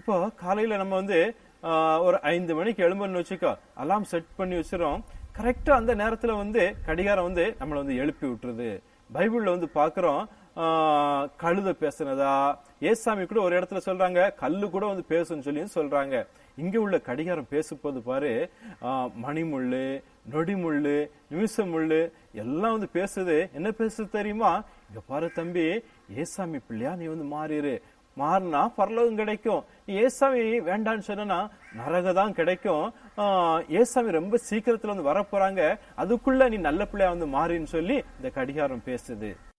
இப்போ காலையில நம்ம வந்து ஆஹ், ஒரு ஐந்து மணிக்கு எழும்புன்னு வச்சுக்கோ அலாம் செட் பண்ணி வச்சிரும் கரெக்டா அந்த நேரத்துல வந்து கடிகாரம் வந்து நம்மளை வந்து எழுப்பி விட்டுருது பைபிள்ல வந்து பாக்குறோம் ஆஹ், கழுத பேசுனதா ஏசாமி கூட ஒரு இடத்துல சொல்றாங்க கல்லு கூட வந்து பேசுன்னு சொல்லியும் சொல்றாங்க இங்க உள்ள கடிகாரம் பேசும்போது பாரு ஆஹ், மணிமுள்ளு நொடிமுள்ளு நிமிஷமுள்ளு எல்லாம் வந்து பேசுது என்ன பேசுது தெரியுமா இங்க பாரு தம்பி ஏசாமி பிள்ளையா நீ வந்து மாறிடு மாறினா பரலோகம் கிடைக்கும் நீ ஏசாமி வேண்டான்னு சொன்னா நரக தான் கிடைக்கும் ஆஹ், ஏசாமி ரொம்ப சீக்கிரத்துல வந்து வரப்போறாங்க அதுக்குள்ள நீ நல்ல பிள்ளையா வந்து மாறின்னு சொல்லி இந்த கடிகாரம் பேசுது